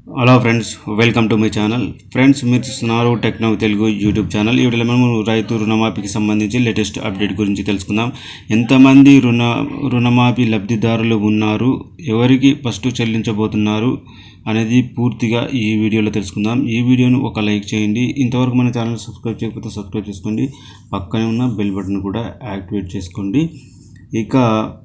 hello friends welcome to my channel friends మీరు చూస్తున్నారు techno Telugu YouTube channel ఈ వీడియోలో మనం రైతు రుణమాఫీకి సంబంధించి లేటెస్ట్ అప్డేట్ గురించి తెలుసుకుందాం ఎంతమంది రుణ రుణమాఫీ లబ్ధిదారులు ఉన్నారు ఎవరికి ఫస్ట్ చెల్లించబోతున్నారు అనేది పూర్తిగా ఈ వీడియోలో తెలుసుకుందాం ఈ వీడియోను ఒక లైక్ చేయండి ఇంతవరకు మన ఛానల్ సబ్స్క్రైబ్ చేయకపోతే సబ్స్క్రైబ్ చేసుకోండి పక్కనే ఉన్న బెల్ బటన్ కూడా యాక్టివేట్ చేసుకోండి ఇక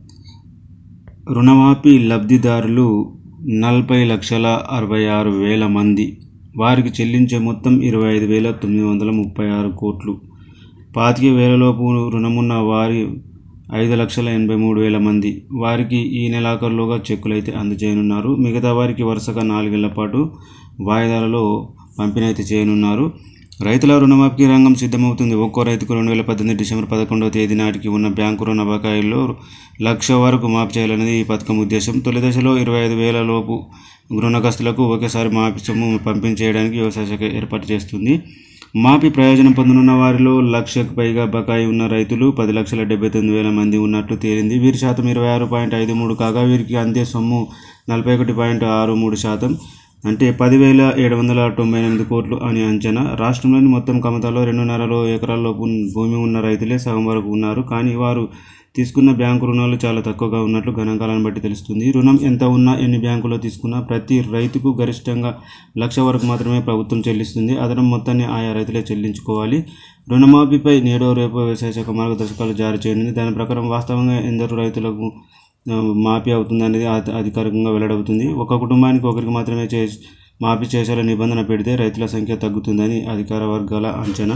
రుణమాఫీ లబ్ధిదారులు నలభై లక్షల అరవై ఆరు వేల మంది వారికి చెల్లించే మొత్తం ఇరవై ఐదు వేల తొమ్మిది వందల ముప్పై ఆరు కోట్లు పాతిక వేలలోపు రుణమున్న వారి ఐదు లక్షల ఎనభై మూడు వేల మంది వారికి ఈ నెలాఖరులోగా చెక్కులు అయితే అందజేయనున్నారు మిగతా వారికి వరుసగా నాలుగేళ్ల పాటు వాయిదాలలో పంపిణీ అయితే చేయనున్నారు రైతుల రుణమాఫీ రంగం సిద్ధమవుతుంది ఒక్కో రైతుకు రెండు వేల పద్దెనిమిది డిసెంబర్ పదకొండవ తేదీ నాటికి ఉన్న బ్యాంకు రుణ బకాయిల్లో లక్ష వరకు మాఫీ చేయాలనేది ఈ పథకం ఉద్దేశం తొలి దశలో ఇరవై ఐదు వేల లోపు రుణగ్రస్తులకు ఒకేసారి మాఫీ సొమ్ము పంపిణీ చేయడానికి వ్యవసాయ శాఖ ఏర్పాటు చేస్తుంది మాఫీ ప్రయోజనం పొందనున్న వారిలో లక్షకు పైగా బకాయి ఉన్న రైతులు పది లక్షల డెబ్బై తొమ్మిది వేల మంది ఉన్నట్లు తేలింది వీరి శాతం ఇరవై ఆరు పాయింట్ ఐదు మూడు కాగా వీరికి అందే సొమ్ము నలభై ఒకటి పాయింట్ ఆరు మూడు శాతం అంటే పదివేల ఏడు వందల తొంభై ఎనిమిది కోట్లు అని అంచనా రాష్ట్రంలోని మొత్తం కమతాలో రెండున్నర ఎకరాల లోపు భూమి ఉన్న రైతులే సగం వరకు ఉన్నారు కానీ వారు తీసుకున్న బ్యాంకు రుణాలు చాలా తక్కువగా ఉన్నట్లు గణాంకాలను బట్టి తెలుస్తుంది రుణం ఎంత ఉన్నా ఎన్ని బ్యాంకులో తీసుకున్నా ప్రతి రైతుకు గరిష్టంగా లక్ష వరకు మాత్రమే ప్రభుత్వం చెల్లిస్తుంది అదనం మొత్తాన్ని ఆయా రైతులే చెల్లించుకోవాలి రుణమాఫీపై నేడో రేపు వ్యవసాయ శాఖ మార్గదర్శకాలు జారీ చేయనుంది దాని ప్రకారం వాస్తవంగా ఎందరు రైతులకు ఆ, మాఫీ అవుతుంది అనేది అధి- అధికారికంగా వెల్లడవుతుంది ఒక కుటుంబానికి ఒకరికి మాత్రమే చే మాఫీ చేసేలా నిబంధన పెడితే రైతుల సంఖ్య తగ్గుతుందని అధికార వర్గాల అంచనా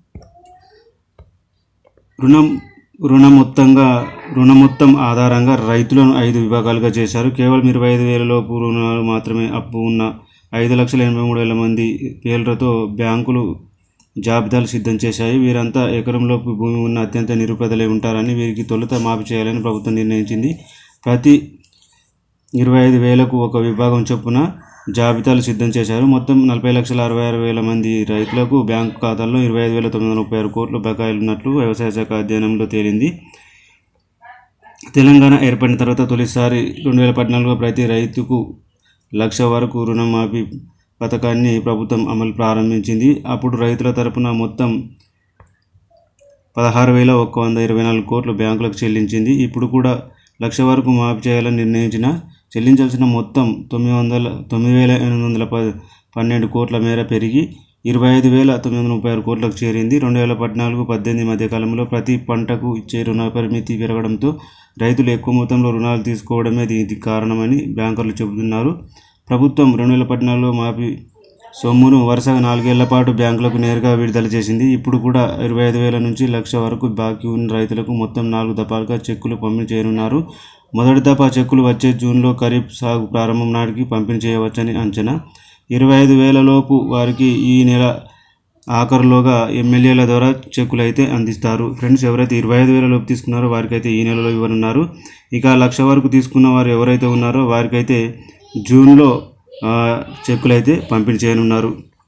రుణం రుణ మొత్తంగా రుణ మొత్తం ఆధారంగా రైతులను ఐదు విభాగాలుగా చేశారు కేవలం ఇరవై ఐదు వేల లోపు రుణాలు మాత్రమే అప్పు ఉన్న ఐదు లక్షల ఎనభై మూడు వేల మంది పేర్లతో బ్యాంకులు జాబితాలు సిద్ధం చేశాయి వీరంతా ఎకరంలోపు భూమి ఉన్న అత్యంత నిరుపేదలై ఉంటారని వీరికి తొలుత మాఫీ చేయాలని ప్రభుత్వం నిర్ణయించింది ప్రతి ఇరవై ఐదు వేలకు ఒక విభాగం చొప్పున జాబితాలు సిద్ధం చేశారు మొత్తం నలభై లక్షల అరవై ఆరు వేల మంది రైతులకు బ్యాంకు ఖాతాల్లో ఇరవై ఐదు వేల తొమ్మిది వందల ముప్పై ఆరు కోట్ల బకాయిలు ఉన్నట్లు వ్యవసాయ శాఖ అధ్యయనంలో తేలింది తెలంగాణ ఏర్పడిన తర్వాత తొలిసారి రెండు వేల పద్నాలుగులో ప్రతి రైతుకు లక్ష వరకు రుణమాఫీ పథకాన్ని ప్రభుత్వం అమలు ప్రారంభించింది అప్పుడు రైతుల తరపున మొత్తం పదహారు వేల ఒక్క వంద ఇరవై నాలుగు కోట్లు బ్యాంకులకు చెల్లించింది ఇప్పుడు కూడా లక్ష వరకు మాఫీ చేయాలని నిర్ణయించిన చెల్లించాల్సిన మొత్తం తొమ్మిది వందల తొమ్మిది వేల ఎనిమిది వందల ప పన్నెండు కోట్ల మేర పెరిగి ఇరవై ఐదు వేల తొమ్మిది వందల ముప్పై ఆరు కోట్లకు చేరింది రెండు వేల పద్నాలుగు పద్దెనిమిది మధ్య కాలంలో ప్రతి పంటకు ఇచ్చే రుణ పరిమితి పెరగడంతో రైతులు ఎక్కువ మొత్తంలో రుణాలు తీసుకోవడమే దీనికి కారణమని బ్యాంకర్లు చెబుతున్నారు ప్రభుత్వం రెండు వేల పద్నాలుగులో మాఫీ సొమ్మును వరుసగా నాలుగేళ్ల పాటు బ్యాంకులకు నేరుగా విడుదల చేసింది ఇప్పుడు కూడా ఇరవై ఐదు వేల నుంచి లక్ష వరకు బాకీ ఉన్న రైతులకు మొత్తం నాలుగు దఫాలుగా చెక్కులు పంపిణీ చేయనున్నారు మొదటి దఫా చెక్కులు వచ్చే జూన్లో ఖరీఫ్ సాగు ప్రారంభం నాటికి పంపిణీ చేయవచ్చని అంచనా ఇరవై ఐదు వేల లోపు వారికి ఈ నెల ఆఖరులోగా ఎమ్మెల్యేల ద్వారా చెక్కులు అయితే అందిస్తారు ఫ్రెండ్స్ ఎవరైతే ఇరవై ఐదు వేల లోపు తీసుకున్నారో వారికైతే ఈ నెలలో ఇవ్వనున్నారు ఇక లక్ష వరకు తీసుకున్న వారు ఎవరైతే ఉన్నారో వారికైతే జూన్లో ఆ, చెక్కులు అయితే పంపిణీ చేయనున్నారు